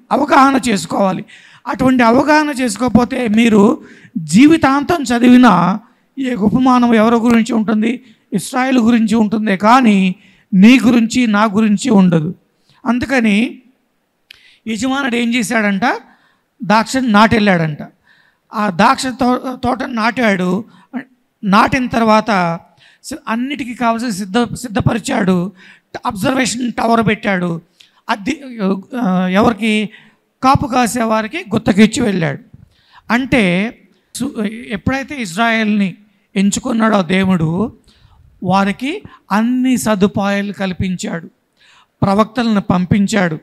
అవగాహన చేసుకోవాలి అటువంటి అవగాహన చేసుకోకపోతే మీరు జీవితాంతం చదివిన ఏ ఉపమానం ఎవరి గురించి ఉంటుంది ఇస్రాయేల్ గురించి ఉంటుందే కానీ నీ గురించి నా గురించి ఉండదు అందుకని యజమానుడు ఏం చేశాడంట ద్రాక్ష నాటెళ్ళాడంట ఆ ద్రాక్ష తో తోట నాటాడు నాటిన తర్వాత సి- అన్నిటికీ కావాల్సిన సిద్ధ సిద్ధపరిచాడు అబ్జర్వేషన్ టవర్ పెట్టాడు అది ఆ, ఎవరికి కాపు కాసే వారికి గుత్తకిచ్చి వెళ్ళాడు అంటే సు- ఎప్పుడైతే ఇజ్రాయెల్ని ఎంచుకున్నాడో దేవుడు వారికి అన్ని సదుపాయాలు కల్పించాడు ప్రవక్తలను పంపించాడు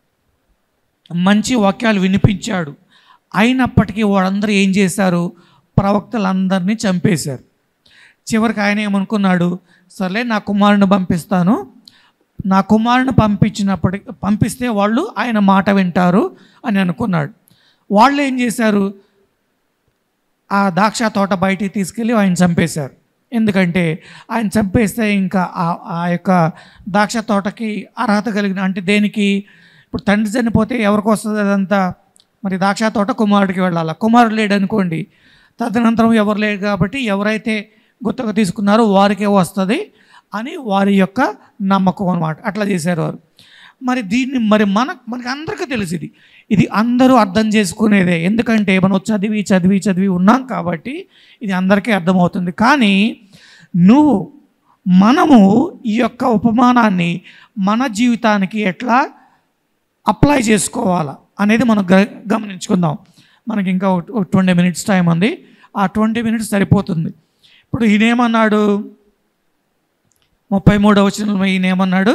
మంచి వాక్యాలు వినిపించాడు అయినప్పటికీ వాళ్ళందరూ ఏం చేశారు ప్రవక్తలందరినీ చంపేశారు చివరికి ఆయన ఏమనుకున్నాడు సర్లే నా కుమారుని పంపిస్తాను నా కుమారుని పంపించినప్పటికి పంపిస్తే వాళ్ళు ఆయన మాట వింటారు అని అనుకున్నాడు వాళ్ళు ఏం చేశారు ఆ ద్రాక్ష తోట బయటికి తీసుకెళ్ళి ఆయన చంపేశారు ఎందుకంటే ఆయన చంపేస్తే ఇంకా ఆ- ఆ యొక్క ద్రాక్ష తోటకి అర్హత కలిగిన అంటే దేనికి ఇప్పుడు తండ్రి చనిపోతే ఎవరికి వస్తుంది అదంతా మరి ద్రాక్ష తోట కుమారుడికి వెళ్ళాలి కుమారుడు లేడు అనుకోండి తదనంతరం ఎవరు లేరు కాబట్టి ఎవరైతే గుత్తగా తీసుకున్నారో వారికే వస్తుంది అని వారి యొక్క నమ్మకం అనమాట అట్లా చేశారు వారు మరి దీన్ని మరి మన మనకి అందరికీ తెలుసు ఇది ఇది అందరూ అర్థం చేసుకునేదే ఎందుకంటే మనం చదివి చదివి చదివి ఉన్నాం కాబట్టి ఇది అందరికీ అర్థమవుతుంది కానీ నువ్వు మనము ఈ యొక్క ఉపమానాన్ని మన జీవితానికి ఎట్లా అప్లై చేసుకోవాలా అనేది మనం గ- గమనించుకుందాం మనకి ఇంకా ట్వంటీ మినిట్స్ టైం ఉంది ఆ ట్వంటీ మినిట్స్ సరిపోతుంది ఇప్పుడు ఈయనేమన్నాడు ముప్పై మూడవ వచనంలో ఈయనేమన్నాడు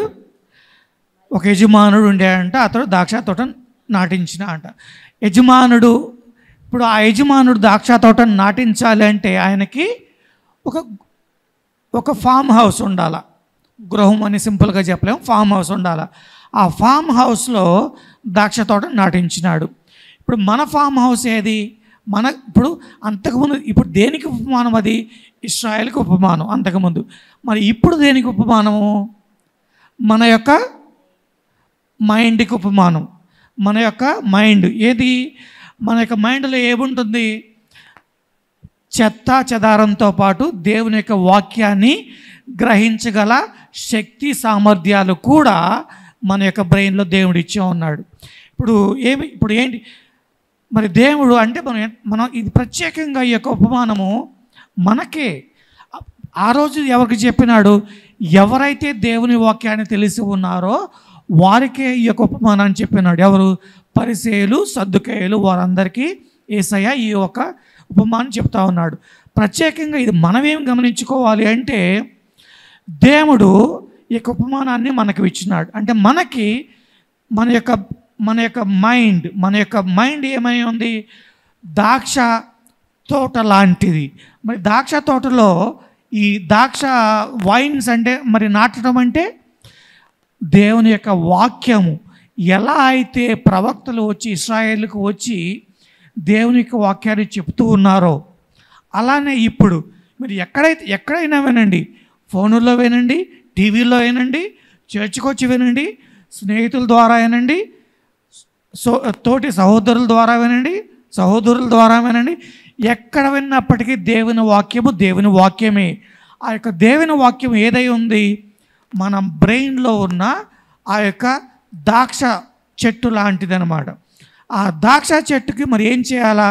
ఒక యజమానుడు ఉండేయంట అతడు ద్రాక్ష తోట నాటించిన అంట యజమానుడు ఇప్పుడు ఆ యజమానుడు ద్రాక్ష తోటను నాటించాలి అంటే ఆయనకి ఒక ఒక ఫామ్ హౌస్ ఉండాల గృహం అని సింపుల్గా చెప్పలేము ఫామ్ హౌస్ ఉండాల ఆ ఫామ్ హౌస్లో ద్రాక్ష తోట నాటించినాడు ఇప్పుడు మన ఫామ్ హౌస్ ఏది మన ఇప్పుడు అంతకుముందు ఇప్పుడు దేనికి ఉపమానం అది ఇస్రాయల్కి ఉపమానం అంతకుముందు మరి ఇప్పుడు దేనికి ఉపమానము మన యొక్క మైండ్కి ఉపమానం మన యొక్క మైండ్ ఏది మన యొక్క మైండ్లో ఏముంటుంది చెత్త చెదారంతో పాటు దేవుని యొక్క వాక్యాన్ని గ్రహించగల శక్తి సామర్థ్యాలు కూడా మన యొక్క బ్రెయిన్లో దేవుడు ఇచ్చే ఉన్నాడు ఇప్పుడు ఏమి ఇప్పుడు ఏంటి మరి దేవుడు అంటే మనం మనం ఇది ప్రత్యేకంగా ఈ యొక్క ఉపమానము మనకే ఆ రోజు ఎవరికి చెప్పినాడు ఎవరైతే దేవుని వాక్యాన్ని తెలిసి ఉన్నారో వారికే ఈ యొక్క ఉపమానాన్ని చెప్పినాడు ఎవరు పరిసేయులు సర్దుకేయులు వారందరికీ ఏసయ్య ఈ యొక్క ఉపమానం చెప్తా ఉన్నాడు ప్రత్యేకంగా ఇది మనమేం గమనించుకోవాలి అంటే దేవుడు ఈ యొక్క ఉపమానాన్ని మనకు ఇచ్చినాడు అంటే మనకి మన యొక్క మన యొక్క మైండ్ మన యొక్క మైండ్ ఏమై ఉంది ద్రాక్ష తోట లాంటిది మరి ద్రాక్ష తోటలో ఈ ద్రాక్ష వైన్స్ అంటే మరి నాటడం అంటే దేవుని యొక్క వాక్యము ఎలా అయితే ప్రవక్తలు వచ్చి ఇస్రాయేల్కి వచ్చి దేవుని యొక్క వాక్యాన్ని చెప్తూ ఉన్నారో అలానే ఇప్పుడు మీరు ఎక్కడైతే ఎక్కడైనా వినండి ఫోనుల్లో వినండి టీవీలో వినండి చర్చికి వచ్చి వినండి స్నేహితుల ద్వారా వినండి సో తోటి సహోదరుల ద్వారా వినండి సహోదరుల ద్వారా వినండి ఎక్కడ విన్నప్పటికీ దేవుని వాక్యము దేవుని వాక్యమే ఆ యొక్క దేవుని వాక్యం ఏదై ఉంది మన బ్రెయిన్లో ఉన్న ఆ యొక్క ద్రాక్ష చెట్టు లాంటిదనమాట ఆ ద్రాక్ష చెట్టుకి మరి ఏం చేయాలా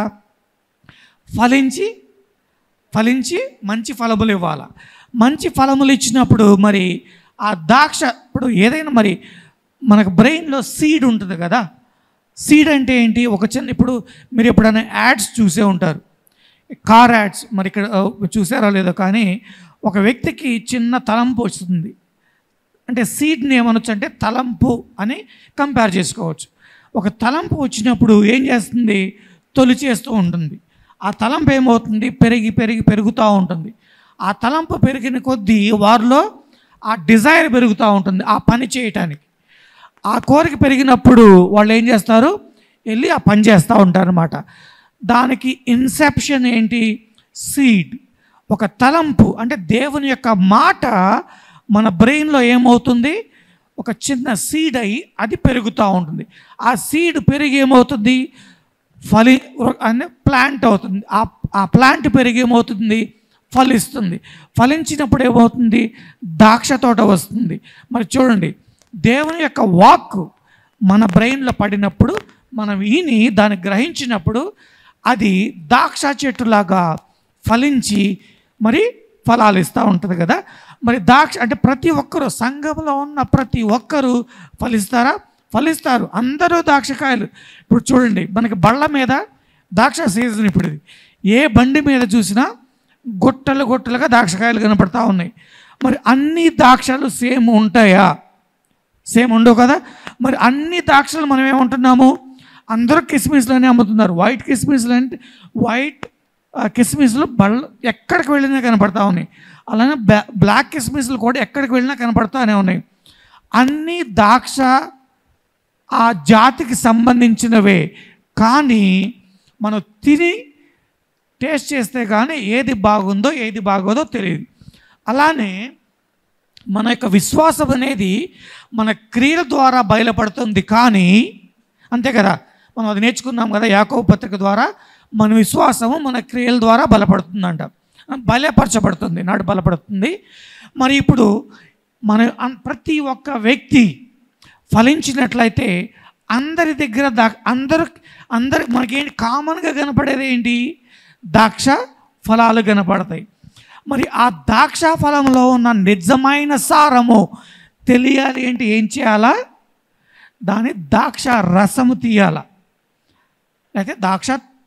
ఫలించి ఫలించి మంచి ఫలములు ఇవ్వాలి మంచి ఫలములు ఇచ్చినప్పుడు మరి ఆ ద్రాక్ష ఇప్పుడు ఏదైనా మరి మనకు బ్రెయిన్లో సీడ్ ఉంటుంది కదా సీడ్ అంటే ఏంటి ఒక చిన్న ఇప్పుడు మీరు ఎప్పుడైనా యాడ్స్ చూసే ఉంటారు కార్ యాడ్స్ మరి ఇక్కడ ఆ, చూసారో లేదో కానీ ఒక వ్యక్తికి చిన్న తలంపు వస్తుంది అంటే సీడ్ని ఏమనొచ్చు అంటే తలంపు అని కంపేర్ చేసుకోవచ్చు ఒక తలంపు వచ్చినప్పుడు ఏం చేస్తుంది తొలి చేస్తూ ఉంటుంది ఆ తలంపు ఏమవుతుంది పెరిగి పెరిగి పెరుగుతూ ఉంటుంది ఆ తలంపు పెరిగిన కొద్దీ వారిలో ఆ డిజైర్ పెరుగుతూ ఉంటుంది ఆ పని చేయటానికి ఆ కోరిక పెరిగినప్పుడు వాళ్ళు ఏం చేస్తారు వెళ్ళి ఆ పని చేస్తూ ఉంటారన్నమాట దానికి ఇన్సెప్షన్ ఏంటి సీడ్ ఒక తలంపు అంటే దేవుని యొక్క మాట మన బ్రెయిన్లో ఏమవుతుంది ఒక చిన్న సీడ్ అయి అది పెరుగుతూ ఉంటుంది ఆ సీడ్ పెరిగి ఏమవుతుంది ఫలి అనే ప్లాంట్ అవుతుంది ఆ ఆ ప్లాంట్ పెరిగి ఏమవుతుంది ఫలిస్తుంది ఫలించినప్పుడు ఏమవుతుంది ద్రాక్ష తోట వస్తుంది మరి చూడండి దేవుని యొక్క వాక్ మన బ్రెయిన్లో పడినప్పుడు మనం ఈని దాన్ని గ్రహించినప్పుడు అది ద్రాక్ష చెట్టులాగా ఫలించి మరి ఫలాలు ఇస్తూ ఉంటుంది కదా మరి ద్రాక్ష అంటే ప్రతి ఒక్కరు సంఘంలో ఉన్న ప్రతి ఒక్కరూ ఫలిస్తారా ఫలిస్తారు అందరూ ద్రాక్షకాయలు ఇప్పుడు చూడండి మనకి బళ్ళ మీద ద్రాక్ష సీజన్ ఇప్పుడు ఇది ఏ బండి మీద చూసినా గొట్టలు గొట్టలుగా ద్రాక్షకాయలు కనపడతా ఉన్నాయి మరి అన్ని ద్రాక్షలు సేమ్ ఉంటాయా సేమ్ ఉండవు కదా మరి అన్ని ద్రాక్షలు మనం ఏమంటున్నాము అందరూ కిస్మిస్లోనే అమ్ముతున్నారు వైట్ కిస్మిస్లు అంటే వైట్ ఆ, కిస్మిస్లు బళ్ళ ఎక్కడికి వెళ్ళినా కనపడతా ఉన్నాయి అలానే బ్లా బ్లాక్ కిస్మిస్లు కూడా ఎక్కడికి వెళ్ళినా కనపడతానే ఉన్నాయి అన్ని ద్రాక్ష ఆ జాతికి సంబంధించినవే కానీ మనం తిని టేస్ట్ చేస్తే కానీ ఏది బాగుందో ఏది బాగోదో తెలియదు అలానే మన యొక్క విశ్వాసం అనేది మన క్రియల ద్వారా బయలుపడుతుంది కానీ అంతే కదా మనం అది నేర్చుకున్నాం కదా యాకోబు పత్రిక ద్వారా మన విశ్వాసము మన క్రియల ద్వారా బలపడుతుందంట బలపరచబడుతుంది నాడు బలపడుతుంది మరి ఇప్పుడు మన అన్- ప్రతి ఒక్క వ్యక్తి ఫలించినట్లయితే అందరి దగ్గర దా అందరు అందరి మనకేంటి కామన్గా కనపడేది ఏంటి ద్రాక్ష ఫలాలు కనపడతాయి మరి ఆ ద్రాక్ష ఫలంలో ఉన్న నిజమైన సారము తెలియాలి ఏంటి ఏం చేయాలా దాని ద్రాక్ష రసము తీయాలా అయితే ద్రాక్ష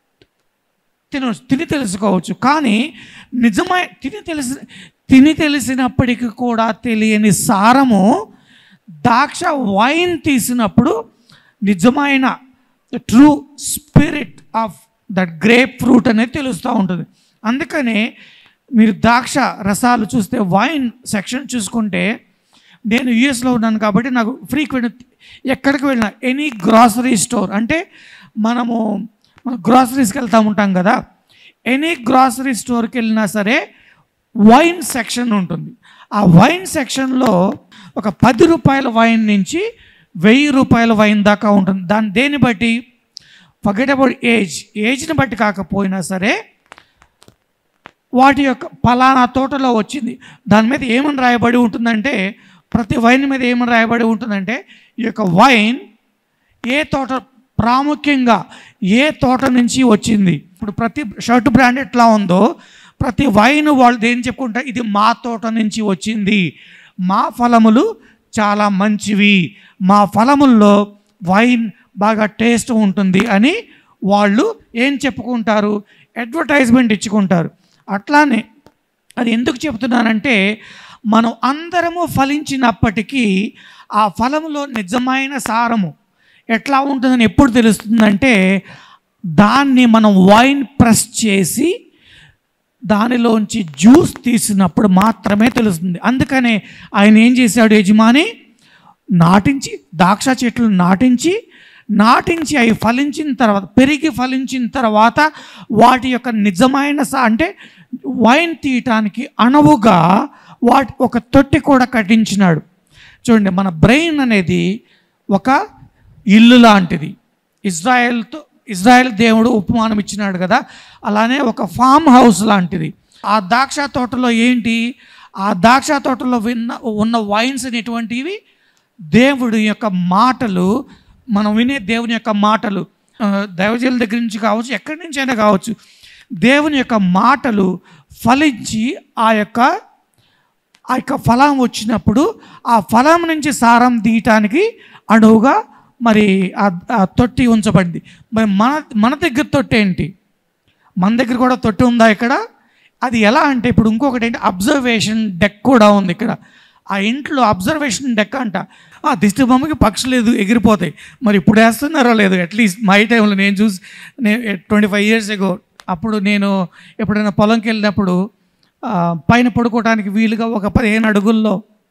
తిన తిని తెలుసుకోవచ్చు కానీ నిజమై తిని తెలిసి తిని తెలిసినప్పటికీ కూడా తెలియని సారము ద్రాక్ష వైన్ తీసినప్పుడు నిజమైన true spirit of that grape fruit అనేది తెలుస్తూ ఉంటుంది అందుకనే మీరు ద్రాక్ష రసాలు చూస్తే వైన్ సెక్షన్ చూసుకుంటే నేను యుఎస్లో ఉన్నాను కాబట్టి నాకు ఫ్రీక్వెంట్ ఎక్కడికి వెళ్ళినా ఎనీ గ్రాసరీ స్టోర్ అంటే మనము మన గ్రాసరీస్కి వెళ్తూ ఉంటాం కదా ఎనీ గ్రాసరీ స్టోర్కి వెళ్ళినా సరే వైన్ సెక్షన్ ఉంటుంది ఆ వైన్ సెక్షన్లో ఒక పది రూపాయల వైన్ నుంచి వెయ్యి రూపాయల వైన్ దాకా ఉంటుంది దాన్ని దేన్ని బట్టి ఫర్గెట్ అబౌట్ ఏజ్ ఏజ్ని బట్టి కాకపోయినా సరే వాటి యొక్క పలానా తోటలో వచ్చింది దాని మీద ఏమని రాయబడి ఉంటుందంటే ప్రతి వైన్ మీద ఏమని రాయబడి ఉంటుందంటే ఈ యొక్క వైన్ ఏ తోట ప్రాముఖ్యంగా ఏ తోట నుంచి వచ్చింది ఇప్పుడు ప్రతి షర్ట్ బ్రాండ్ ఎట్లా ఉందో ప్రతి వైన్ వాళ్ళు దేని చెప్పుకుంటారు ఇది మా తోట నుంచి వచ్చింది మా ఫలములు చాలా మంచివి మా ఫలముల్లో వైన్ బాగా టేస్ట్ ఉంటుంది అని వాళ్ళు ఏం చెప్పుకుంటారు అడ్వర్టైజ్మెంట్ ఇచ్చుకుంటారు అట్లానే అది ఎందుకు చెప్తున్నానంటే మనం అందరము ఫలించినప్పటికీ ఆ ఫలములో నిజమైన సారము ఎట్లా ఉంటుందని ఎప్పుడు తెలుస్తుందంటే దాన్ని మనం వైన్ ప్రెస్ చేసి దానిలోంచి జ్యూస్ తీసినప్పుడు మాత్రమే తెలుస్తుంది అందుకనే ఆయన ఏం చేశాడు యజమాని నాటించి ద్రాక్ష చెట్లు నాటించి నాటించి అవి ఫలించిన తర్వాత పెరిగి ఫలించిన తర్వాత వాటి యొక్క నిజమైన సా అంటే వైన్ తీయటానికి అణువుగా వాటి ఒక తొట్టి కూడా కట్టించినాడు చూడండి మన బ్రెయిన్ అనేది ఒక ఇల్లు లాంటిది ఇజ్రాయెల్తో ఇజ్రాయెల్ దేవుడు ఉపమానం ఇచ్చినాడు కదా అలానే ఒక ఫామ్ హౌస్ లాంటిది ఆ ద్రాక్ష తోటలో ఏంటి ఆ ద్రాక్ష తోటలో విన్న ఉన్న వైన్స్ అనేటువంటివి దేవుడి యొక్క మాటలు మనం వినే దేవుని యొక్క మాటలు ఆ, దైవజనుల దగ్గర నుంచి కావచ్చు ఎక్కడి నుంచి అయినా కావచ్చు దేవుని యొక్క మాటలు ఫలించి ఆ యొక్క ఆ యొక్క ఫలం వచ్చినప్పుడు ఆ ఫలం నుంచి సారం తీయటానికి అణువుగా మరి ఆ ఆ తొట్టి ఉంచబడింది మరి మన మన దగ్గర తొట్టి ఏంటి మన దగ్గర కూడా తొట్టి ఉందా ఇక్కడ అది ఎలా అంటే ఇప్పుడు ఇంకొకటి ఏంటి అబ్జర్వేషన్ డెక్ కూడా ఉంది ఇక్కడ ఆ ఇంట్లో అబ్జర్వేషన్ డెక్ అంట ఆ దిష్టి బొమ్మకి పక్షులు ఎదు ఎగిరిపోతాయి మరి ఇప్పుడు వేస్తున్నారో లేదు అట్లీస్ట్ మై టైంలో నేను చూసి నేను ట్వంటీ ఫైవ్ ఇయర్స్ ఎగో అప్పుడు నేను ఎప్పుడైనా పొలంకి వెళ్ళినప్పుడు ఆ, పైన పడుకోవడానికి వీలుగా ఒక పదిహేను అడుగుల్లో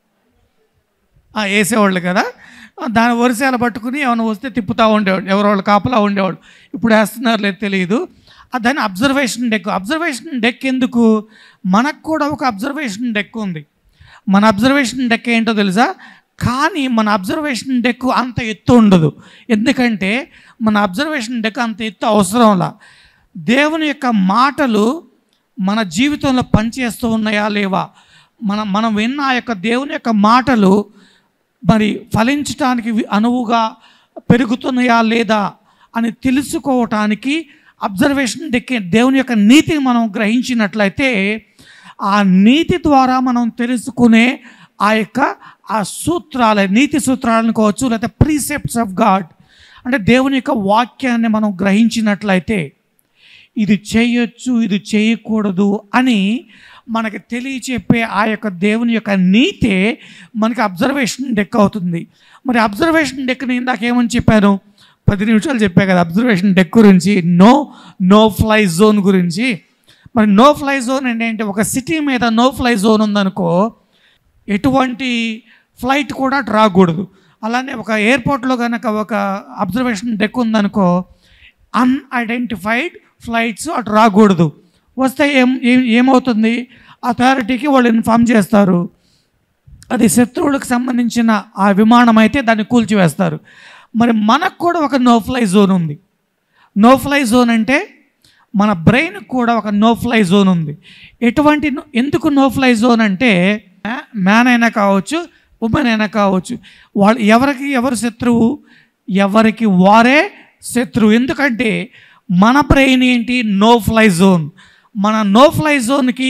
ఆ, వేసేవాళ్ళు కదా ఆ, దాని వరిసేల పట్టుకుని ఏమైనా వస్తే తిప్పుతూ ఉండేవాళ్ళు ఎవరో వాళ్ళు కాపలా ఉండేవాళ్ళు ఇప్పుడు వేస్తున్నారు లేదు తెలియదు ఆ, దాని అబ్జర్వేషన్ డెక్ అబ్జర్వేషన్ డెక్ ఎందుకు మనకు కూడా ఒక అబ్జర్వేషన్ డెక్ ఉంది మన అబ్జర్వేషన్ డెక్ ఏంటో తెలుసా కానీ మన అబ్జర్వేషన్ డెక్ అంత ఎత్తు ఉండదు ఎందుకంటే మన అబ్జర్వేషన్ డెక్ అంత ఎత్తు అవసరంలా దేవుని యొక్క మాటలు మన జీవితంలో పనిచేస్తూ ఉన్నాయా లేవా మన మనం విన్న ఆ యొక్క దేవుని యొక్క మాటలు మరి ఫలించటానికి వి- అనువుగా పెరుగుతున్నాయా లేదా అని తెలుసుకోవటానికి అబ్జర్వేషన్ డెక్కి దేవుని యొక్క నీతిని మనం గ్రహించినట్లయితే ఆ నీతి ద్వారా మనం తెలుసుకునే ఆ యొక్క ఆ సూత్రాల నీతి సూత్రాలను కావచ్చు లేకపోతే ప్రీసెప్ట్స్ ఆఫ్ గాడ్ అంటే దేవుని యొక్క వాక్యాన్ని మనం గ్రహించినట్లయితే ఇది చేయొచ్చు ఇది చేయకూడదు అని మనకి తెలియచెప్పే ఆ యొక్క దేవుని యొక్క నీతే మనకి అబ్జర్వేషన్ డెక్ అవుతుంది మరి అబ్జర్వేషన్ డెక్ని ఇందాక ఏమని చెప్పాను పది నిమిషాలు చెప్పా కదా అబ్జర్వేషన్ డెక్ గురించి నో నో ఫ్లై జోన్ గురించి మరి నో ఫ్లై జోన్ అంటే ఏంటి ఒక సిటీ మీద నో ఫ్లై జోన్ ఉందనుకో ఎటువంటి ఫ్లైట్ కూడా అటు రాకూడదు అలానే ఒక ఎయిర్పోర్ట్లో కనుక ఒక అబ్జర్వేషన్ డెక్ ఉందనుకో అన్ఐడెంటిఫైడ్ ఫ్లైట్స్ అటు రాకూడదు వస్తే ఏం ఏం- ఏమవుతుంది అథారిటీకి వాళ్ళు ఇన్ఫామ్ చేస్తారు అది శత్రువులకు సంబంధించిన ఆ విమానం అయితే దాన్ని కూల్చివేస్తారు మరి మనకు కూడా ఒక నో ఫ్లై జోన్ ఉంది నో ఫ్లై జోన్ అంటే మన బ్రెయిన్ కూడా ఒక నో ఫ్లై జోన్ ఉంది ఎటువంటి no- ఎందుకు నో ఫ్లై జోన్ అంటే మ్యాన్ అయినా కావచ్చు ఉమెన్ అయినా కావచ్చు వాళ్ళు ఎవరికి ఎవరు శత్రువు ఎవరికి వారే శత్రువు ఎందుకంటే మన బ్రెయిన్ ఏంటి నో ఫ్లై జోన్ మన నో ఫ్లై జోన్కి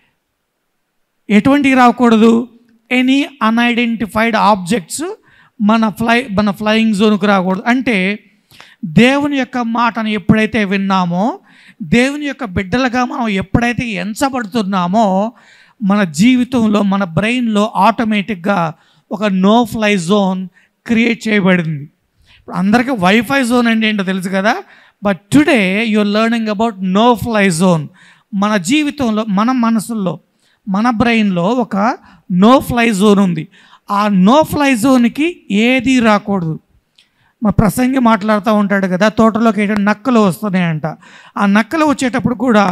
ఎటువంటివి రాకూడదు ఎనీ అన్ఐడెంటిఫైడ్ ఆబ్జెక్ట్స్ మన ఫ్లై మన ఫ్లయింగ్ జోన్కి రాకూడదు అంటే దేవుని యొక్క మాటను ఎప్పుడైతే విన్నామో దేవుని యొక్క బిడ్డలుగా మనం ఎప్పుడైతే ఎంచబడుతున్నామో మన జీవితంలో మన బ్రెయిన్లో ఆటోమేటిక్గా ఒక నో ఫ్లై జోన్ క్రియేట్ చేయబడింది ఇప్పుడు అందరికీ వైఫై జోన్ అంటే ఏంటో తెలుసు కదా but today you're learning about no fly zone మన జీవితంలో మన మనసుల్లో మన బ్రెయిన్లో ఒక నో ఫ్లై జోన్ ఉంది ఆ నో ఫ్లై జోన్కి ఏది రాకూడదు మా ప్రసంగి మాట్లాడుతూ ఉంటాడు కదా తోటలోకి ఏంటంటే నక్కలు వస్తున్నాయంట ఆ నక్కలు వచ్చేటప్పుడు కూడా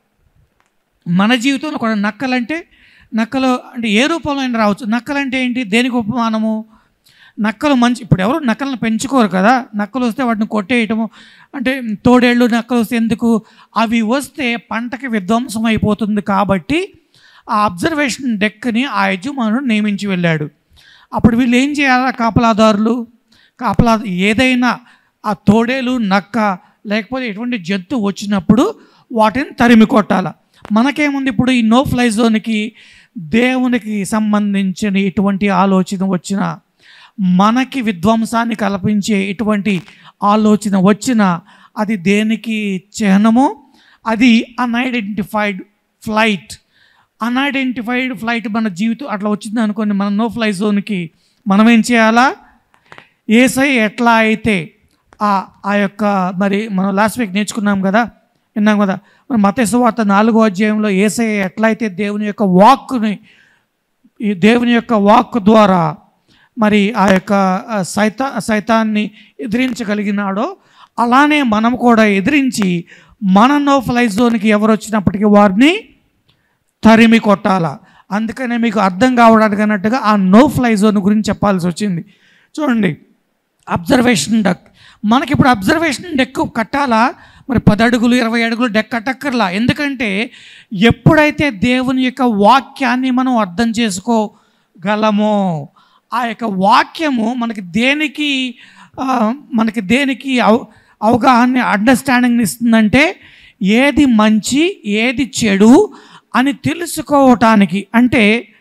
మన జీవితంలో కూడా నక్కలంటే నక్కలు అంటే ఏ రూపంలో అయినా రావచ్చు నక్కలంటే ఏంటి దేనికి ఉపమానము నక్కలు మంచి ఇప్పుడు ఎవరు నక్కలను పెంచుకోరు కదా నక్కలు వస్తే వాటిని కొట్టేయటము అంటే తోడేళ్ళు నక్కలు వస్తే ఎందుకు అవి వస్తే పంటకి విధ్వంసం అయిపోతుంది కాబట్టి ఆ అబ్జర్వేషన్ డెక్ని ఆ యజమానుడు నియమించి వెళ్ళాడు అప్పుడు వీళ్ళు ఏం చేయాలా కాపలాదారులు కాపలా ఏదైనా ఆ తోడేలు నక్క లేకపోతే ఎటువంటి జంతువు వచ్చినప్పుడు వాటిని తరిమి కొట్టాల మనకేముంది ఇప్పుడు ఈ నో ఫ్లై జోన్కి దేవునికి సంబంధించిన ఎటువంటి ఆలోచన వచ్చినా మనకి విధ్వంసాన్ని కల్పించే ఇటువంటి ఆలోచన వచ్చినా అది దేనికి చిహ్నము అది అన్ఐడెంటిఫైడ్ ఫ్లైట్ అన్ఐడెంటిఫైడ్ ఫ్లైట్ మన జీవితం అట్లా వచ్చింది అనుకోండి మన నో ఫ్లై జోన్కి మనం ఏం చేయాలా ఏసై ఎట్లా అయితే ఆ ఆ యొక్క మరి మనం లాస్ట్ వీక్ నేర్చుకున్నాం కదా విన్నాం కదా మరి మతేసు వార్త నాలుగో అధ్యాయంలో ఏసై ఎట్లా అయితే దేవుని యొక్క వాక్కుని ఈ దేవుని యొక్క వాక్ ద్వారా మరి ఆ యొక్క ఆ, సైతా సైతాన్ని ఎదిరించగలిగినాడో అలానే మనం కూడా ఎదిరించి మన నో ఫ్లై జోన్కి ఎవరు వచ్చినప్పటికీ వారిని తరిమి కొట్టాల అందుకనే మీకు అర్థం కావడానికి అన్నట్టుగా ఆ నో ఫ్లై జోన్ గురించి చెప్పాల్సి వచ్చింది చూడండి అబ్జర్వేషన్ డెక్ మనకి ఇప్పుడు అబ్జర్వేషన్ డెక్ కట్టాలా మరి పది అడుగులు ఇరవై అడుగులు డెక్ కట్టక్కర్లా ఎందుకంటే ఎప్పుడైతే దేవుని యొక్క వాక్యాన్ని మనం అర్థం చేసుకోగలమో ఆ యొక్క వాక్యము మనకి దేనికి ఆ, మనకి దేనికి అవ అవగాహన అండర్స్టాండింగ్ ఇస్తుందంటే ఏది మంచి ఏది చెడు అని తెలుసుకోవటానికి అంటే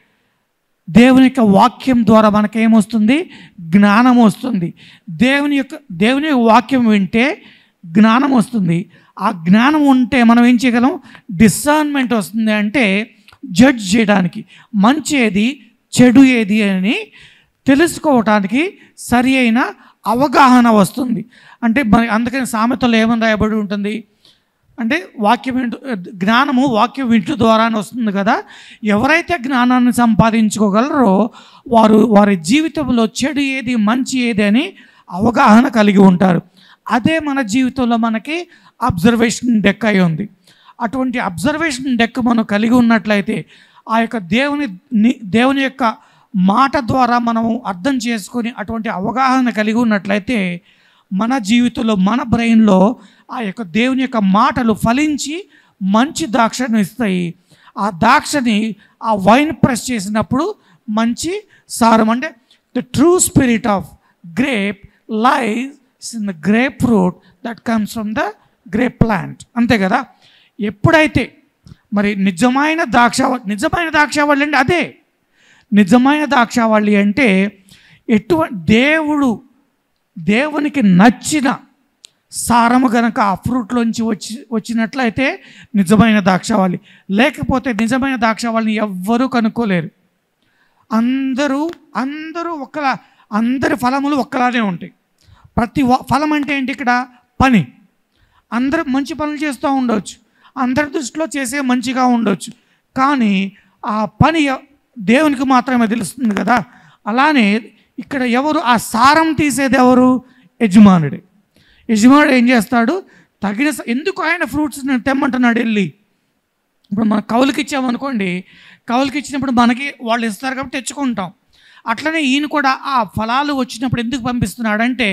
దేవుని యొక్క వాక్యం ద్వారా మనకేమొస్తుంది జ్ఞానం వస్తుంది దేవుని యొక్క దేవుని యొక్క వాక్యం వింటే జ్ఞానం వస్తుంది ఆ జ్ఞానం ఉంటే మనం ఏం చేయగలం డిసర్న్మెంట్ వస్తుంది అంటే జడ్జ్ చేయడానికి మంచి ఏది చెడు ఏది అని తెలుసుకోవటానికి సరి అయిన అవగాహన వస్తుంది అంటే మరి అందుకని సామెతలో ఏమని రాయబడి ఉంటుంది అంటే వాక్యం వింటు జ్ఞానము వాక్యం వింటు ద్వారానే వస్తుంది కదా ఎవరైతే జ్ఞానాన్ని సంపాదించుకోగలరో వారు వారి జీవితంలో చెడు ఏది మంచి ఏది అని అవగాహన కలిగి ఉంటారు అదే మన జీవితంలో మనకి అబ్జర్వేషన్ డెక్ అయి ఉంది అటువంటి అబ్జర్వేషన్ డెక్ మనం కలిగి ఉన్నట్లయితే ఆ యొక్క దేవుని ని- దేవుని యొక్క మాట ద్వారా మనం అర్థం చేసుకొని అటువంటి అవగాహన కలిగి ఉన్నట్లయితే మన జీవితంలో మన బ్రెయిన్లో ఆ యొక్క దేవుని యొక్క మాటలు ఫలించి మంచి ద్రాక్షను ఇస్తాయి ఆ ద్రాక్షని ఆ వైన్ ప్రెస్ చేసినప్పుడు మంచి సారం అంటే the true spirit of grape lies in the grape fruit that comes from the grape plant అంతే కదా ఎప్పుడైతే మరి నిజమైన ద్రాక్ష నిజమైన ద్రాక్షావళి అంటే అదే నిజమైన ద్రాక్షావళి అంటే ఎటువంటి దేవుడు దేవునికి నచ్చిన సారము గనక ఆ ఫ్రూట్లోంచి వచ్చి వచ్చినట్లయితే నిజమైన ద్రాక్షావళి లేకపోతే నిజమైన ద్రాక్షావళిని ఎవ్వరూ కనుక్కోలేరు అందరూ అందరూ ఒకలా అందరి ఫలములు ఒక్కలానే ఉంటాయి ప్రతి వ- ఫలం అంటే ఏంటి ఇక్కడ పని అందరూ మంచి పనులు చేస్తూ ఉండవచ్చు అందరి దృష్టిలో చేసే మంచిగా ఉండొచ్చు కానీ ఆ పని ఎ- దేవునికి మాత్రమే తెలుస్తుంది కదా అలానే ఇక్కడ ఎవరు ఆ సారం తీసేది ఎవరు యజమానుడే యజమానుడు ఏం చేస్తాడు తగిన స- ఎందుకు ఆయన ఫ్రూట్స్ తెమ్మంటున్నాడు వెళ్ళి ఇప్పుడు మనం కౌలుకి ఇచ్చామనుకోండి కౌలుకి ఇచ్చినప్పుడు మనకి వాళ్ళు ఇస్తారు కాబట్టి తెచ్చుకుంటాం అట్లనే ఈయన కూడా ఆ ఫలాలు వచ్చినప్పుడు ఎందుకు పంపిస్తున్నాడంటే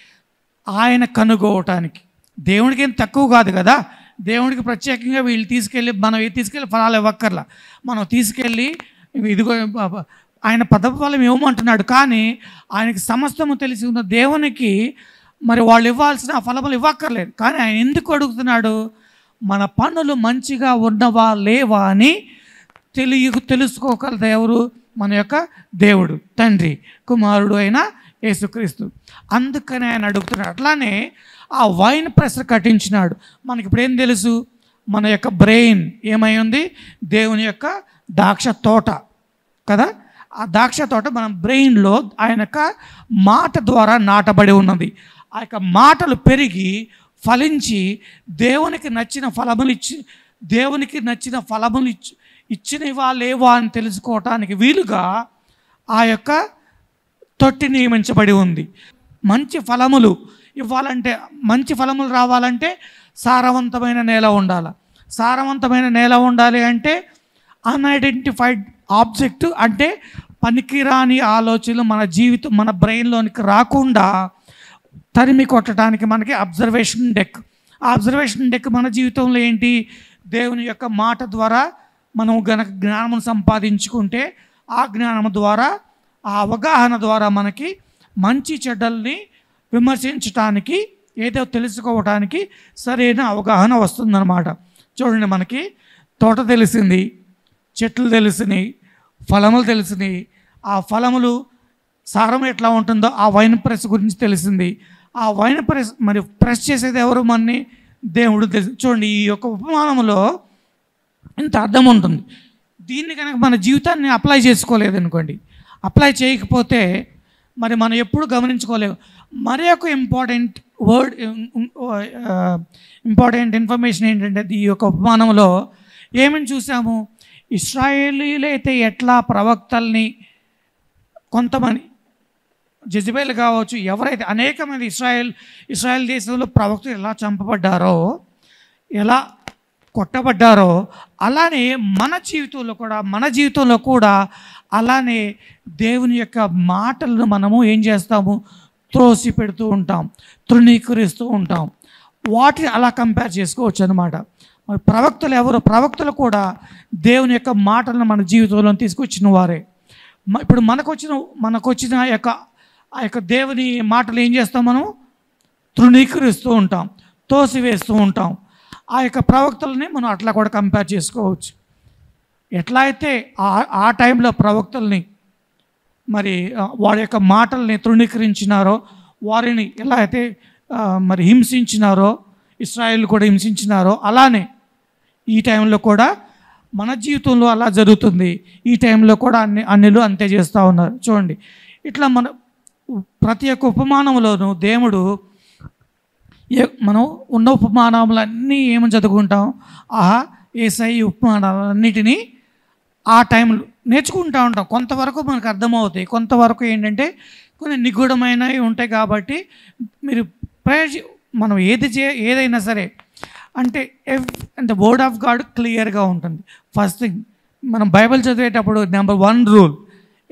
ఆయన కనుగోవటానికి దేవుడికి ఏం తక్కువ కాదు కదా దేవుడికి ప్రత్యేకంగా వీళ్ళు తీసుకెళ్ళి మనం ఇది తీసుకెళ్ళి ఫలాలు ఇవ్వక్కర్లా మనం తీసుకెళ్ళి ఇదిగో బ- ఆయన పదవి ఫలం ఇవ్వమంటున్నాడు కానీ ఆయనకి సమస్తము తెలిసి ఉన్న దేవునికి మరి వాళ్ళు ఇవ్వాల్సిన ఆ ఫలములు ఇవ్వక్కర్లేదు కానీ ఆయన ఎందుకు అడుగుతున్నాడు మన పనులు మంచిగా ఉన్నవా లేవా అని తెలియ తెలుసుకోగలదు ఎవరు మన యొక్క దేవుడు తండ్రి కుమారుడు అయిన యేసుక్రీస్తు అందుకని ఆయన అడుగుతున్నాడు అట్లానే ఆ వైన్ ప్రెషర్ కట్టించినాడు మనకి ఇప్పుడు ఏం తెలుసు మన యొక్క బ్రెయిన్ ఏమై ఉంది దేవుని యొక్క ద్రాక్ష తోట కదా ఆ ద్రాక్ష తోట మన బ్రెయిన్లో ఆయన యొక్క మాట ద్వారా నాటబడి ఉన్నది ఆ యొక్క మాటలు పెరిగి ఫలించి దేవునికి నచ్చిన ఫలములు ఇచ్చి దేవునికి నచ్చిన ఫలములు ఇచ్చి ఇచ్చినవా లేవా అని తెలుసుకోవటానికి వీలుగా ఆ యొక్క తొట్టి నియమించబడి ఉంది మంచి ఫలములు ఇవ్వాలంటే మంచి ఫలములు రావాలంటే సారవంతమైన నేల ఉండాలి సారవంతమైన నేల ఉండాలి అంటే అన్ఐడెంటిఫైడ్ ఆబ్జెక్ట్ అంటే పనికిరాని ఆలోచనలు మన జీవితం మన బ్రెయిన్లోనికి రాకుండా తరిమి కొట్టడానికి మనకి అబ్జర్వేషన్ డెక్ ఆ అబ్జర్వేషన్ డెక్ మన జీవితంలో ఏంటి దేవుని యొక్క మాట ద్వారా మనం గనక జ్ఞానం సంపాదించుకుంటే ఆ జ్ఞానం ద్వారా ఆ అవగాహన ద్వారా మనకి మంచి చెడ్డల్ని విమర్శించటానికి ఏదో తెలుసుకోవటానికి సరైన అవగాహన వస్తుందన్నమాట చూడండి మనకి తోట తెలిసింది చెట్లు తెలిసినాయి ఫలములు తెలిసినాయి ఆ ఫలములు సారం ఎట్లా ఉంటుందో ఆ వైన్ ప్రెస్ గురించి తెలిసింది ఆ వైన్ ప్రెస్ మరి ప్రెస్ చేసేది ఎవరు మన్ని దేవుడు తెలుసు చూడండి ఈ యొక్క ఉపమానంలో ఇంత అర్థం ఉంటుంది దీన్ని కనుక మన జీవితాన్ని అప్లై చేసుకోలేదు అనుకోండి అప్లై చేయకపోతే మరి మనం ఎప్పుడు గమనించుకోలేము మరి ఒక ఇంపార్టెంట్ వర్డ్ ఇంపార్టెంట్ ఇన్ఫర్మేషన్ ఏంటంటే ఈ యొక్క ఉపమానంలో ఏమని చూసాము ఇస్రాయేలీలు అయితే ఎట్లా ప్రవక్తల్ని కొంతమంది జజ్బేల్ కావచ్చు ఎవరైతే అనేక మంది ఇస్రాయేల్ ఇస్రాయేల్ దేశంలో ప్రవక్తలు ఎలా చంపబడ్డారో ఎలా కొట్టబడ్డారో అలానే మన జీవితంలో కూడా మన జీవితంలో కూడా అలానే దేవుని యొక్క మాటలను మనము ఏం చేస్తాము త్రోసి పెడుతూ ఉంటాం తృణీకరిస్తూ ఉంటాం వాటిని అలా కంపేర్ చేసుకోవచ్చు అనమాట మరి ప్రవక్తలు ఎవరు ప్రవక్తలు కూడా దేవుని యొక్క మాటలను మన జీవితంలో తీసుకొచ్చిన వారే మ- ఇప్పుడు మనకు వచ్చిన మనకు వచ్చిన ఆ యొక్క ఆ యొక్క దేవుని మాటలు ఏం చేస్తాం మనం తృణీకరిస్తూ ఉంటాం తోసివేస్తూ ఉంటాం ఆ యొక్క ప్రవక్తలని మనం అట్లా కూడా కంపేర్ చేసుకోవచ్చు ఎట్లా అయితే ఆ ఆ టైంలో ప్రవక్తల్ని మరి ఆ, వారి యొక్క మాటల్ని తృణీకరించినారో వారిని ఎలా అయితే ఆ, మరి హింసించినారో ఇస్రాయేల్ కూడా హింసించినారో అలానే ఈ టైంలో కూడా మన జీవితంలో అలా జరుగుతుంది ఈ టైంలో కూడా అన్ని అన్నిలు అంతే చేస్తూ ఉన్నారు చూడండి ఇట్లా మన ప్రతి ఒక్క ఉపమానంలోనూ దేవుడు ఏ మనం ఉన్న ఉపమానములన్నీ ఏమని చదువుకుంటాం ఆహా ఏసై ఉపమానాలన్నిటినీ ఆ టైంలో నేర్చుకుంటూ ఉంటాం కొంతవరకు మనకు అర్థమవుతాయి కొంతవరకు ఏంటంటే కొన్ని నిగూఢమైనవి ఉంటాయి కాబట్టి మీరు ప్రయోజ మనం ఏది చే ఏదైనా సరే అంటే ఎవ్ అంటే వర్డ్ ఆఫ్ గాడ్ క్లియర్గా ఉంటుంది ఫస్ట్ థింగ్ మనం బైబిల్ చదివేటప్పుడు number one rule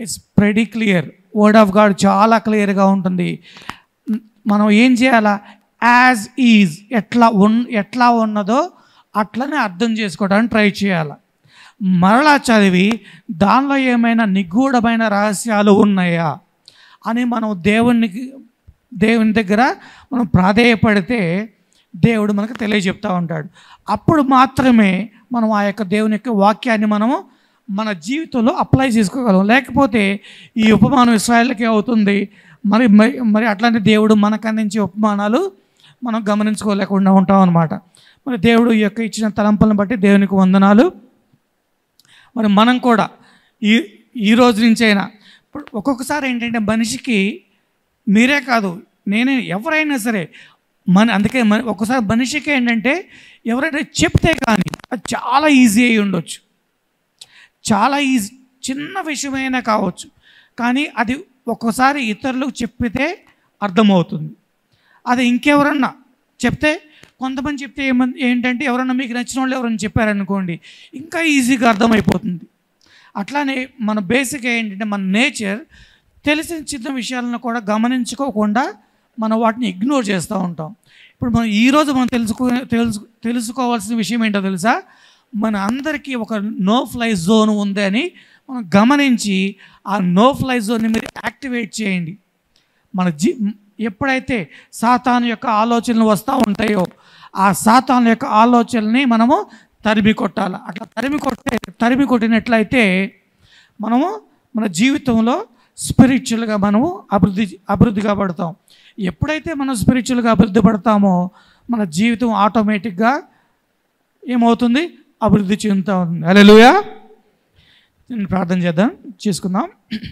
it's pretty clear word of God చాలా క్లియర్గా ఉంటుంది మనం ఏం చేయాలా యాజ్ ఈజ్ ఎట్లా ఉన్ ఎట్లా ఉన్నదో అట్లనే అర్థం చేసుకోవడానికి ట్రై చేయాలి మరలా చదివి దానిలో ఏమైనా నిగూఢమైన రహస్యాలు ఉన్నాయా అని మనం దేవునికి దేవుని దగ్గర మనం ప్రాధేయపడితే దేవుడు మనకు తెలియజెప్తూ ఉంటాడు అప్పుడు మాత్రమే మనం ఆ యొక్క దేవుని యొక్క వాక్యాన్ని మనము మన జీవితంలో అప్లై చేసుకోగలం లేకపోతే ఈ ఉపమానం ఇస్రాయల్కి అవుతుంది మరి మరి మరి అట్లాంటి దేవుడు మనకు అందించే ఉపమానాలు మనం గమనించుకోలేకుండా ఉంటాం అనమాట మరి దేవుడు ఈ యొక్క ఇచ్చిన తలంపులను బట్టి దేవునికి వందనాలు మరి మనం కూడా ఈ ఈ రోజు నుంచైనా ఇప్పుడు ఒక్కొక్కసారి ఏంటంటే మనిషికి మీరే కాదు నేనే ఎవరైనా సరే మన అందుకే మన ఒక్కసారి మనిషికి ఏంటంటే ఎవరైనా చెప్తే కానీ అది చాలా ఈజీ అయి ఉండొచ్చు చాలా ఈజీ చిన్న విషయమైనా కావచ్చు కానీ అది ఒక్కోసారి ఇతరులకు చెప్పితే అర్థమవుతుంది అది ఇంకెవరన్నా చెప్తే కొంతమంది చెప్తే ఏమన్ ఏంటంటే ఎవరన్నా మీకు నచ్చిన వాళ్ళు ఎవరైనా చెప్పారనుకోండి ఇంకా ఈజీగా అర్థమైపోతుంది అట్లానే మన బేసిక్ ఏంటంటే మన నేచర్ తెలిసిన చిన్న విషయాలను కూడా గమనించుకోకుండా మనం వాటిని ఇగ్నోర్ చేస్తూ ఉంటాం ఇప్పుడు మనం ఈరోజు మనం తెలుసుకో తెలుసు తెలుసుకోవాల్సిన విషయం ఏంటో తెలుసా మన అందరికీ ఒక నో ఫ్లై జోన్ ఉంది అని మనం గమనించి ఆ నో ఫ్లై జోన్ని మీరు యాక్టివేట్ చేయండి మన జీ ఎప్పుడైతే సాతాను యొక్క ఆలోచనలు వస్తూ ఉంటాయో ఆ సాతాను యొక్క ఆలోచనల్ని మనము తరిమి కొట్టాలి అట్లా తరిమి కొట్టే తరిమి కొట్టినట్లయితే మనము మన జీవితంలో స్పిరిచువల్గా మనము అభివృద్ధి అభివృద్ధిగా పడతాం ఎప్పుడైతే మనం స్పిరిచువల్గా అభివృద్ధి పడతామో మన జీవితం ఆటోమేటిక్గా ఏమవుతుంది అభివృద్ధి చెందుతూ ఉంది అలెలుయా నేను ప్రార్థన చేద్దాం చేసుకుందాం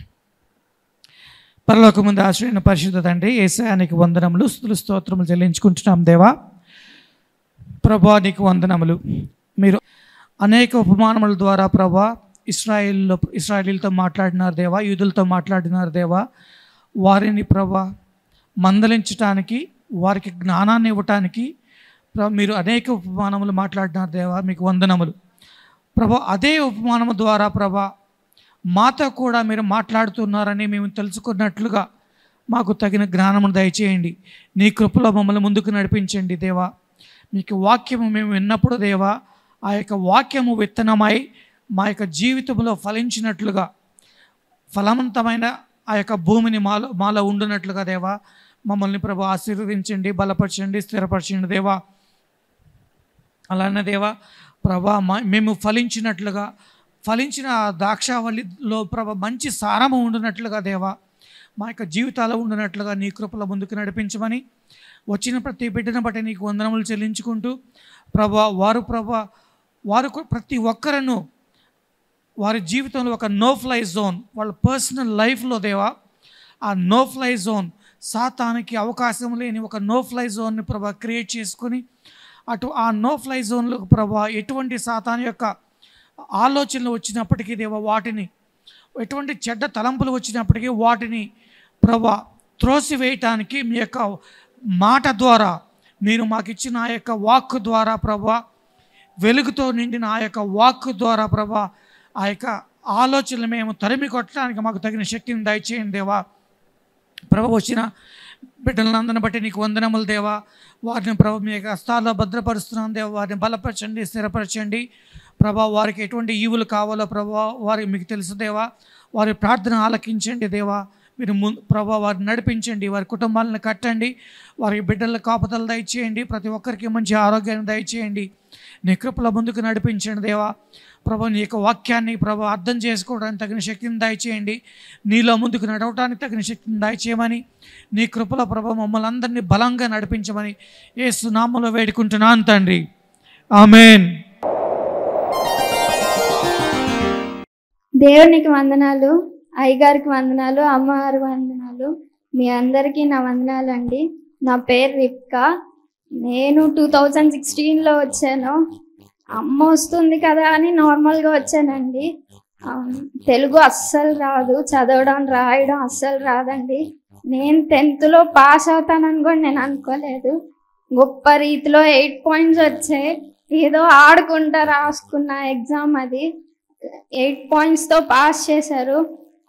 పరలోక ముందు ఆశ్రయిన పరిశుద్ధ తండ్రి ఏసయానికి వందనములు స్థుతులు స్తోత్రములు చెల్లించుకుంటున్నాం దేవా ప్రభా నీకు వందనములు మీరు అనేక ఉపమానముల ద్వారా ప్రభా ఇస్రాయిల్లో ఇస్రాయిలీలతో మాట్లాడినారు దేవా యూదులతో మాట్లాడినారు దేవా వారిని ప్రభా మందలించటానికి వారికి జ్ఞానాన్ని ఇవ్వటానికి ప్రభా మీరు అనేక ఉపమానములు మాట్లాడినారు దేవా మీకు వందనములు ప్రభా అదే ఉపమానము ద్వారా ప్రభా మాతో కూడా మీరు మాట్లాడుతున్నారని మేము తెలుసుకున్నట్లుగా మాకు తగిన జ్ఞానమును దయచేయండి నీ కృపలో మమ్మల్ని ముందుకు నడిపించండి దేవా మీకు వాక్యము మేము విన్నప్పుడు దేవా ఆ యొక్క వాక్యము విత్తనమై మా యొక్క జీవితంలో ఫలించినట్లుగా ఫలవంతమైన ఆ యొక్క భూమిని మాలో మాలో ఉండునట్లుగా దేవా మమ్మల్ని ప్రభు ఆశీర్వదించండి బలపరచండి స్థిరపరచండి దేవా అలానే దేవా ప్రభా మ- మేము ఫలించినట్లుగా ఫలించిన ఆ ద్రాక్షావళిలో ప్రభ మంచి సారము ఉండునట్లుగా దేవా మా యొక్క జీవితాలు ఉండునట్లుగా నీ కృపల ముందుకు నడిపించమని వచ్చిన ప్రతి బిడ్డను బట్టి నీకు వందనములు చెల్లించుకుంటూ ప్రభా వారు ప్రభా వారు కు- ప్రతి ఒక్కరను వారి జీవితంలో ఒక నో ఫ్లై జోన్ వాళ్ళ పర్సనల్ లైఫ్లో దేవా ఆ నో ఫ్లై జోన్ సాతానికి అవకాశం లేని ఒక నో ఫ్లై జోన్ని ప్రభా క్రియేట్ చేసుకుని అటు ఆ నో ఫ్లై జోన్లో ప్రభా ఎటువంటి సాతాన్ యొక్క ఆలోచనలు వచ్చినప్పటికీ దేవా వాటిని ఎటువంటి చెడ్డ తలంపులు వచ్చినప్పటికీ వాటిని ప్రభా త్రోసివేయటానికి మీ యొక్క మాట ద్వారా మీరు మాకు ఇచ్చిన ఆ యొక్క వాక్ ద్వారా ప్రభా వెలుగుతో నిండిన ఆ యొక్క వాక్ ద్వారా ప్రభా ఆ యొక్క ఆలోచనలు మేము తరిమి కొట్టడానికి మాకు తగిన శక్తిని దయచేయండి దేవా ప్రభ వచ్చిన బిడ్డలందరిని బట్టి నీకు వందనములు దేవా వారిని ప్రభు మీ యొక్క హస్తాల్లో భద్రపరుస్తున్నాను దేవా వారిని బలపరచండి స్థిరపరచండి ప్రభా వారికి ఎటువంటి ఈవులు కావాలో ప్రభా వారికి మీకు తెలుసు దేవా వారి ప్రార్థన ఆలకించండి దేవా మీరు ము ప్రభా వారిని నడిపించండి వారి కుటుంబాలను కట్టండి వారి బిడ్డల కాపుదలు దయచేయండి ప్రతి ఒక్కరికి మంచి ఆరోగ్యాన్ని దయచేయండి నీ కృపల ముందుకు నడిపించండి దేవా ప్రభా నీ యొక్క వాక్యాన్ని ప్రభా అర్థం చేసుకోవడానికి తగిన శక్తిని దయచేయండి నీలో ముందుకు నడవటానికి తగిన శక్తిని దయచేయమని నీ కృపల ప్రభా మమ్మల్ని అందరినీ బలంగా నడిపించమని ఏ సునామలో వేడుకుంటున్నాను తండ్రి ఆమెన్ దేవునికి వందనాలు అయ్యగారికి వందనాలు అమ్మవారి వందనాలు మీ అందరికీ నా వందనాలు అండి నా పేరు రిప్కా నేను టూ థౌజండ్ సిక్స్టీన్లో వచ్చాను అమ్మ వస్తుంది కదా అని నార్మల్గా వచ్చానండి ఆ, తెలుగు అస్సలు రాదు చదవడం రాయడం అస్సలు రాదండి నేను టెన్త్లో పాస్ అవుతానని కూడా నేను అనుకోలేదు గొప్ప రీతిలో ఎయిట్ పాయింట్స్ వచ్చాయి ఏదో ఆడుకుంటా రాసుకున్న ఎగ్జామ్ అది ఎయిట్ పాయింట్స్తో పాస్ చేశారు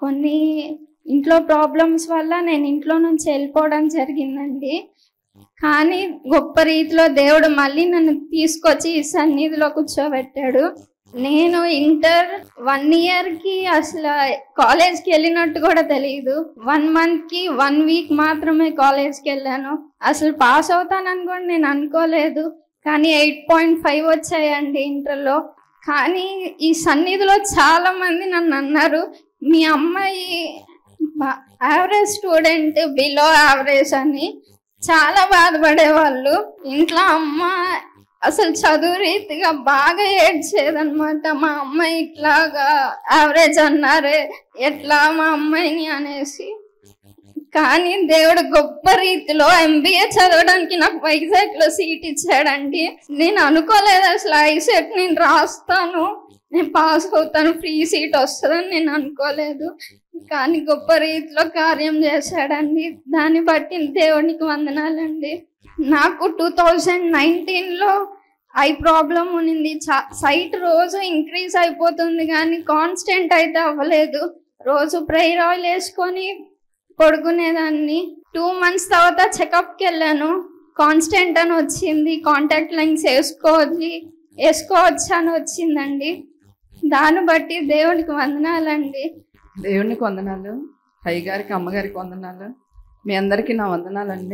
కొన్ని ఇంట్లో ప్రాబ్లమ్స్ వల్ల నేను ఇంట్లో నుంచి వెళ్ళిపోవడం జరిగిందండి కానీ గొప్ప రీతిలో దేవుడు మళ్ళీ నన్ను తీసుకొచ్చి ఈ సన్నిధిలో కూర్చోబెట్టాడు నేను ఇంటర్ వన్ ఇయర్ కి అసలు కాలేజ్ కి వెళ్ళినట్టు కూడా తెలియదు వన్ మంత్ కి వన్ వీక్ మాత్రమే కాలేజ్ కి వెళ్ళాను అసలు పాస్ అవుతానని కూడా నేను అనుకోలేదు కానీ ఎయిట్ పాయింట్ ఫైవ్ వచ్చాయండి ఇంటర్లో కానీ ఈ సన్నిధిలో చాలా మంది నన్ను అన్నారు మీ అమ్మాయి యావరేజ్ స్టూడెంట్ బిలో యావరేజ్ అని చాలా బాధపడేవాళ్ళు ఇంట్లో అమ్మ అసలు చదువు రీతిగా బాగా ఏడ్చేదన్నమాట మా అమ్మాయి ఇట్లాగా యావరేజ్ అన్నారే ఎట్లా మా అమ్మాయిని అనేసి కానీ దేవుడు గొప్ప రీతిలో ఎంబీఏ చదవడానికి నాకు వైజాగ్ లో సీట్ ఇచ్చాడండి నేను అనుకోలేదు అసలు ఐసెట్ నేను రాస్తాను నేను పాస్ అవుతాను ఫ్రీ సీట్ వస్తుందని నేను అనుకోలేదు కానీ గొప్ప రీతిలో కార్యం చేశాడండి దాన్ని బట్టి దేవునికి వందనాలండి నాకు టూ థౌజండ్ నైన్టీన్లో ఐ ప్రాబ్లం ఉన్నింది సైట్ రోజు ఇంక్రీజ్ అయిపోతుంది కానీ కాన్స్టెంట్ అయితే అవ్వలేదు రోజు ప్రేయర్ ఆయిల్ వేసుకొని పడుకునేదాన్ని టూ మంత్స్ తర్వాత చెకప్కి వెళ్ళాను కాన్స్టెంట్ అని వచ్చింది కాంటాక్ట్ లైన్స్ వేసుకోవాలి వేసుకోవచ్చు అని వచ్చిందండి దాన్ని బట్టి దేవునికి వందనాలండి దేవునికి వందనాలు అయ్యగారికి అమ్మగారికి వందనాలు మీ అందరికీ నా వందనాలండి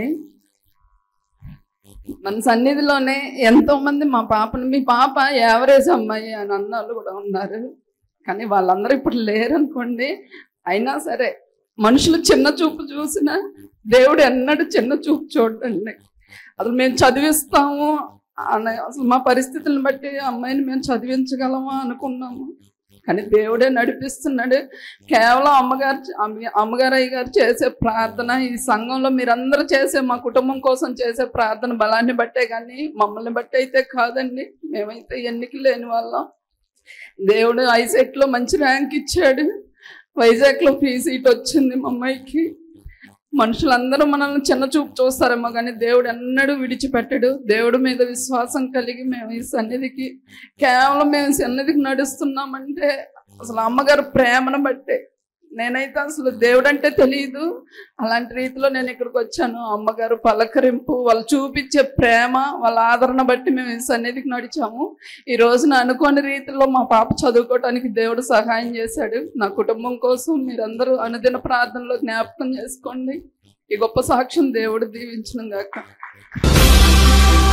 మన సన్నిధిలోనే ఎంతో మంది మా పాపను మీ పాప యావరేజ్ అమ్మాయి అని అన్న వాళ్ళు కూడా ఉన్నారు కానీ వాళ్ళందరూ ఇప్పుడు లేరు అనుకోండి అయినా సరే మనుషులు చిన్న చూపు చూసిన దేవుడు ఎన్నడూ చిన్న చూపు చూడండి అసలు మేము చదివిస్తాము అనే అసలు మా పరిస్థితులను బట్టి అమ్మాయిని మేము చదివించగలమా అనుకున్నాము కానీ దేవుడే నడిపిస్తున్నాడు కేవలం అమ్మగారు అమ్మ- అమ్మగారు అయ్య గారు చేసే ప్రార్థన ఈ సంఘంలో మీరందరూ చేసే మా కుటుంబం కోసం చేసే ప్రార్థన బలాన్ని బట్టే కానీ మమ్మల్ని బట్టి అయితే కాదండి మేమైతే ఎన్నిక లేని వాళ్ళం దేవుడు ఐసెట్ లో మంచి ర్యాంక్ ఇచ్చాడు వైజాగ్ లో ఫ్రీ సీట్ వచ్చింది మా అమ్మాయికి మనుషులందరూ మనల్ని చిన్న చూపు చూస్తారేమో కానీ దేవుడు ఎన్నడూ విడిచిపెట్టడు దేవుడి మీద విశ్వాసం కలిగి మేము ఈ సన్నిధికి కేవలం మేము సన్నిధికి నడుస్తున్నామంటే అసలు అమ్మగారు ప్రేమను బట్టే నేనైతే అసలు దేవుడు అంటే తెలియదు అలాంటి రీతిలో నేను ఇక్కడికి వచ్చాను అమ్మగారు పలకరింపు వాళ్ళు చూపించే ప్రేమ వాళ్ళ ఆదరణ బట్టి మేము ఈ సన్నిధికి నడిచాము ఈ రోజున అనుకోని రీతిలో మా పాప చదువుకోవటానికి దేవుడు సహాయం చేశాడు నా కుటుంబం కోసం మీరందరూ అనుదిన ప్రార్థనలో జ్ఞాపకం చేసుకోండి ఈ గొప్ప సాక్ష్యం దేవుడు దీవించిన గాక